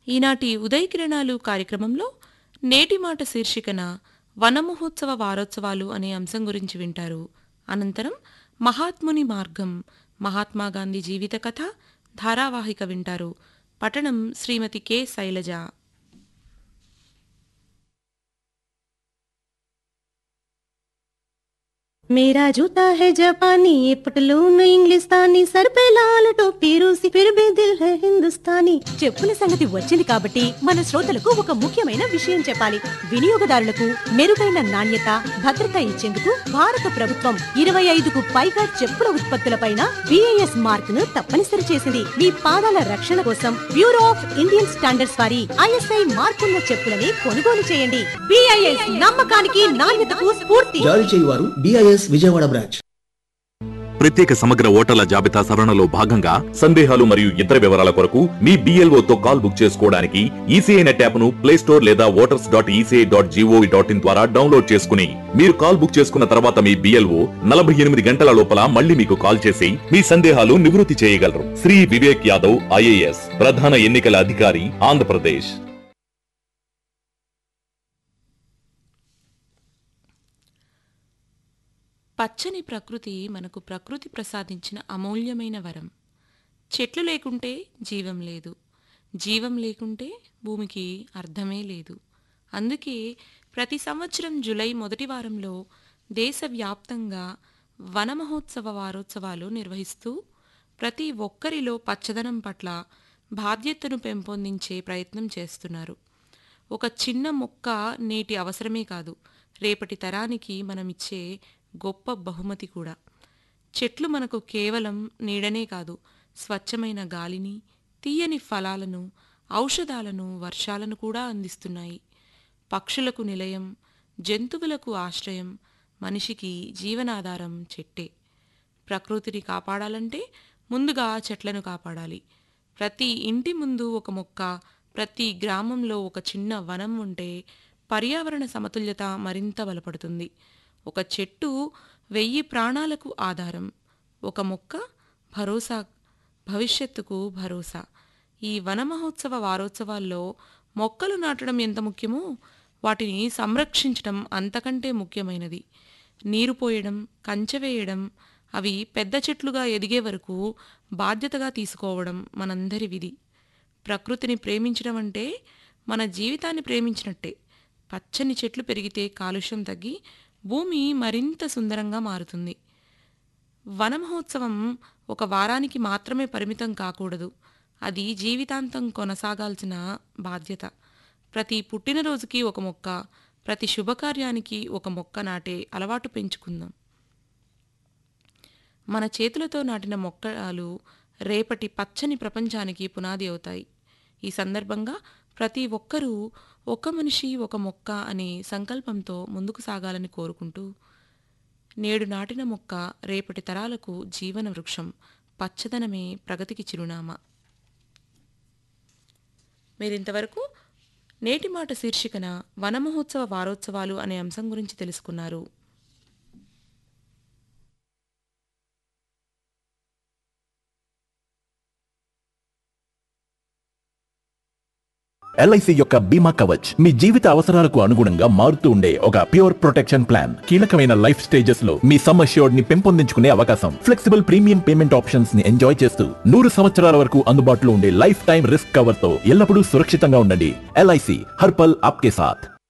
ఈనాటి ఉదయ కిరణాలు కార్యక్రమంలో నేటి మాట శీర్షికన వనమహోత్సవ వారోత్సవాలు అనే అంశం గురించి వింటారు అనంతరం మహాత్ముని మార్గం మహాత్మా గాంధీ జీవిత కథ ధారావాహిక వింటారు పఠనం శ్రీమతి కె శైలజ मेरा जूता है जापानी ये पटलून इंग्लिस्तानी सर पे लाल टोपी रूसी फिर भी दिल है हिंदुस्तानी చెప్పుల సంగతి వచ్చింది కాబట్టి మన శ్రోతలకు ఒక ముఖ్యమైన విషయం చెప్పాలి వినియోగదారులకు మెరుగైన నాణ్యత భద్రత ఇచ్చేందుకు భారత ప్రభుత్వం ఇరవై ఐదుకు పైగా చెప్పుల ఉత్పత్తులపైన బిఐఎస్ మార్క్ ను తప్పనిసరి చేసింది మీ పాదాల రక్షణ కోసం బ్యూరో ఆఫ్ ఇండియన్ స్టాండర్డ్స్ వారి ఐఎస్ఐ మార్కున్న చెప్పులని కొనుగోలు చేయండి బిఐఎస్ నమ్మకానికి నాణ్యతకు స్ఫూర్తి జారీ చేయువారు బిఐఎస్ విజయవాడ బ్రాంచ్ ప్రత్యేక సమగ్ర ఓటర్ల జాబితా సవరణలో భాగంగా సందేహాలు మరియు ఇతర వివరాల కొరకు మీ BLO తో కాల్ బుక్ చేసుకోవడానికి ఈసీఐ నెట్ యాప్ ను ప్లే స్టోర్ లేదా voters dot ECI dot gov dot in ద్వారా డౌన్లోడ్ చేసుకుని మీరు కాల్ బుక్ చేసుకున్న తర్వాత మీ బిఎల్ఓ నలభై ఎనిమిది గంటల లోపల మళ్ళీ మీకు కాల్ చేసి మీ సందేహాలు నివృత్తి చేయగలరు శ్రీ వివేక్ యాదవ్ ఐఏఎస్ ప్రధాన ఎన్నికల అధికారి ఆంధ్రప్రదేశ్ పచ్చని ప్రకృతి మనకు ప్రకృతి ప్రసాదించిన అమూల్యమైన వరం చెట్లు లేకుంటే జీవం లేదు జీవం లేకుంటే భూమికి అర్థమే లేదు అందుకే ప్రతి సంవత్సరం జూలై మొదటి వారంలో దేశవ్యాప్తంగా వన మహోత్సవ వారోత్సవాలు నిర్వహిస్తూ ప్రతి ఒక్కరిలో పచ్చదనం పట్ల బాధ్యతను పెంపొందించే ప్రయత్నం చేస్తున్నారు ఒక చిన్న మొక్క నేటి అవసరమే కాదు రేపటి తరానికి మనమిచ్చే గొప్ప బహుమతి కూడా చెట్లు మనకు కేవలం నీడనే కాదు స్వచ్ఛమైన గాలిని తీయని ఫలాలను ఔషధాలను వర్షాలను కూడా అందిస్తున్నాయి పక్షులకు నిలయం జంతువులకు ఆశ్రయం మనిషికి జీవనాధారం చెట్టే ప్రకృతిని కాపాడాలంటే ముందుగా చెట్లను కాపాడాలి ప్రతి ఇంటి ముందు ఒక మొక్క ప్రతి గ్రామంలో ఒక చిన్న వనం ఉంటే పర్యావరణ సమతుల్యత మరింత బలపడుతుంది ఒక చెట్టు వెయ్యి ప్రాణాలకు ఆధారం ఒక మొక్క భరోసా భవిష్యత్తుకు భరోసా ఈ వన మహోత్సవ వారోత్సవాల్లో మొక్కలు నాటడం ఎంత ముఖ్యమో వాటిని సంరక్షించడం అంతకంటే ముఖ్యమైనది నీరు పోయడం కంచె వేయడం అవి పెద్ద చెట్లుగా ఎదిగే వరకు బాధ్యతగా తీసుకోవడం మనందరి విధి ప్రకృతిని ప్రేమించడం అంటే మన జీవితాన్ని ప్రేమించినట్టే పచ్చని చెట్లు పెరిగితే కాలుష్యం తగ్గి భూమి మరింత సుందరంగా మారుతుంది వన మహోత్సవం ఒక వారానికి మాత్రమే పరిమితం కాకూడదు అది జీవితాంతం కొనసాగాల్సిన బాధ్యత ప్రతి పుట్టినరోజుకి ఒక మొక్క ప్రతి శుభకార్యానికి ఒక మొక్క నాటే అలవాటు పెంచుకుందాం మన చేతులతో నాటిన మొక్కలు రేపటి పచ్చని ప్రపంచానికి పునాది అవుతాయి ఈ సందర్భంగా ప్రతి ఒక్కరూ ఒక మనిషి ఒక మొక్క అనే సంకల్పంతో ముందుకు సాగాలని కోరుకుంటూ నేడు నాటిన మొక్క రేపటి తరాలకు జీవన వృక్షం పచ్చదనమే ప్రగతికి చిరునామా మీరింతవరకు నేటి మాట శీర్షికన వనమహోత్సవ వారోత్సవాలు అనే అంశం గురించి తెలుసుకున్నారు ఎల్ఐసి యొక్క బీమా కవచ్ మీ జీవిత అవసరాలకు అనుగుణంగా మారుతూ ఉండే ఒక ప్యూర్ ప్రొటెక్షన్ ప్లాన్ కీలకమైన లైఫ్ స్టేజెస్ లో మీ సమ్ అష్యూర్డ్ ని పెంపొందించుకునే అవకాశం ఫ్లెక్సిబుల్ ప్రీమియం పేమెంట్ ఆప్షన్స్ ని ఎంజాయ్ చేస్తూ నూరు సంవత్సరాల వరకు అందుబాటులో ఉండే లైఫ్ టైం రిస్క్ కవర్ తో ఎల్లప్పుడూ సురక్షితంగా ఉండండి ఎల్ఐసి హర్పల్ ఆప్కే సాథ్